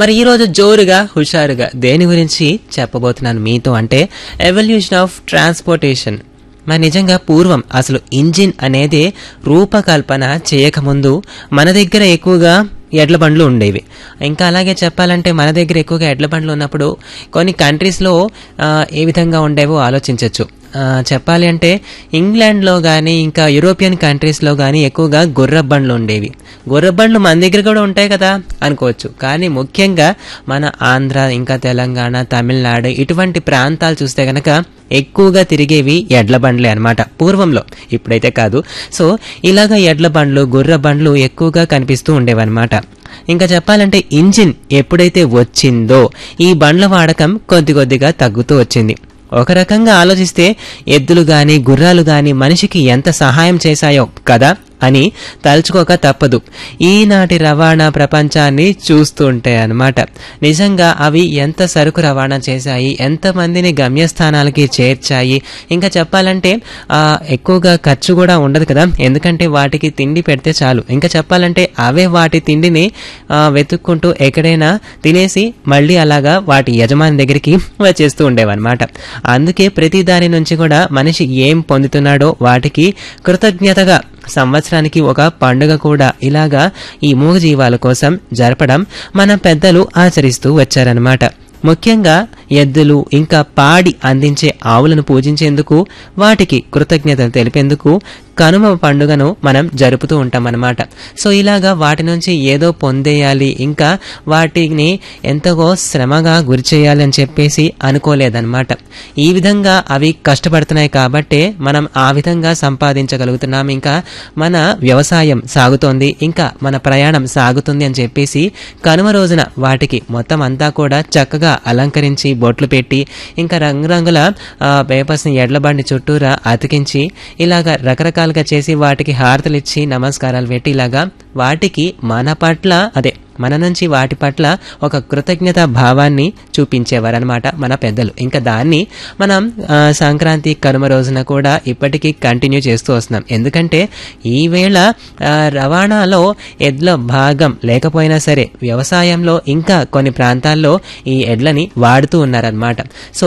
మరి ఈరోజు జోరుగా హుషారుగా దేని గురించి చెప్పబోతున్నాను మీతో అంటే ఎవల్యూషన్ ఆఫ్ ట్రాన్స్పోర్టేషన్ మరి నిజంగా పూర్వం అసలు ఇంజిన్ అనేది రూపకల్పన చేయకముందు మన దగ్గర ఎక్కువగా ఎడ్ల బండ్లు ఉండేవి ఇంకా అలాగే చెప్పాలంటే మన దగ్గర ఎక్కువగా ఎడ్ల బండ్లు ఉన్నప్పుడు కొన్ని కంట్రీస్లో ఆ, ఏ విధంగా ఉండేవో ఆలోచించవచ్చు చెప్పాలి అంటే ఇంగ్లాండ్లో కానీ ఇంకా యూరోపియన్ కంట్రీస్లో కానీ ఎక్కువగా గుర్ర బండ్లు ఉండేవి గుర్ర బండ్లు మన దగ్గర కూడా ఉంటాయి కదా అనుకోవచ్చు కానీ ముఖ్యంగా మన ఆంధ్ర ఇంకా తెలంగాణ తమిళనాడు ఇటువంటి ప్రాంతాలు చూస్తే కనుక ఎక్కువగా తిరిగేవి ఎడ్ల బండ్లే అనమాట పూర్వంలో ఇప్పుడైతే కాదు సో ఇలాగ ఎడ్ల బండ్లు గుర్ర బండ్లు ఎక్కువగా కనిపిస్తూ ఉండేవన్నమాట ఇంకా చెప్పాలంటే ఇంజిన్ ఎప్పుడైతే వచ్చిందో ఈ బండ్ల వాడకం కొద్ది కొద్దిగా తగ్గుతూ వచ్చింది ఒక రకంగా ఆలోచిస్తే ఎద్దులు గాని గుర్రాలు గాని మనిషికి ఎంత సహాయం చేశాయో కదా అని తలుచుకోక తప్పదు ఈనాటి రవాణా ప్రపంచాన్ని చూస్తుంటే అన్నమాట నిజంగా అవి ఎంత సరుకు రవాణా చేశాయి ఎంతమందిని గమ్యస్థానాలకి చేర్చాయి ఇంకా చెప్పాలంటే ఆ, ఎక్కువగా ఖర్చు కూడా ఉండదు కదా ఎందుకంటే వాటికి తిండి పెడితే చాలు ఇంకా చెప్పాలంటే అవే వాటి తిండిని ఆ, వెతుక్కుంటూ ఎక్కడైనా తినేసి మళ్ళీ అలాగా వాటి యజమాని దగ్గరికి వచ్చేస్తూ ఉండేవన్నమాట అందుకే ప్రతి దాని నుంచి కూడా మనిషి ఏం పొందుతున్నాడో వాటికి కృతజ్ఞతగా సంవత్సరానికి ఒక పండుగ కూడా ఇలాగా ఈ మూగజీవాల కోసం జరపడం మన పెద్దలు ఆచరిస్తూ వచ్చారనమాట ముఖ్యంగా ఎద్దులు ఇంకా పాడి అందించే ఆవులను పూజించేందుకు వాటికి కృతజ్ఞతలు తెలిపేందుకు కనుమ పండుగను మనం జరుపుతూ ఉంటాం అన్నమాట సో ఇలాగా వాటి నుంచి ఏదో పొందేయాలి ఇంకా వాటిని ఎంతగో శ్రమగా గురి చేయాలి అని చెప్పేసి అనుకోలేదన్నమాట ఈ విధంగా అవి కష్టపడుతున్నాయి కాబట్టే మనం ఆ విధంగా సంపాదించగలుగుతున్నాం ఇంకా మన వ్యవసాయం సాగుతోంది ఇంకా మన ప్రయాణం సాగుతుంది అని చెప్పేసి కనుమ రోజున వాటికి మొత్తం అంతా కూడా చక్కగా అలంకరించి బొట్లు పెట్టి ఇంకా రంగురంగుల పేపర్స్ని ఎడ్ల బండి చుట్టూరా అతికించి ఇలాగ రకరకాలుగా చేసి వాటికి హారతలు ఇచ్చి నమస్కారాలు పెట్టి ఇలాగా వాటికి మన పట్ల అదే మన నుంచి వాటి పట్ల ఒక కృతజ్ఞత భావాన్ని చూపించేవారనమాట మన పెద్దలు ఇంకా దాన్ని మనం ఆ, సంక్రాంతి కనుమ రోజున కూడా ఇప్పటికీ కంటిన్యూ చేస్తూ వస్తున్నాం ఎందుకంటే ఈవేళ ఆ, రవాణాలో ఎడ్ల భాగం లేకపోయినా సరే వ్యవసాయంలో ఇంకా కొన్ని ప్రాంతాల్లో ఈ ఎడ్లని వాడుతూ ఉన్నారనమాట సో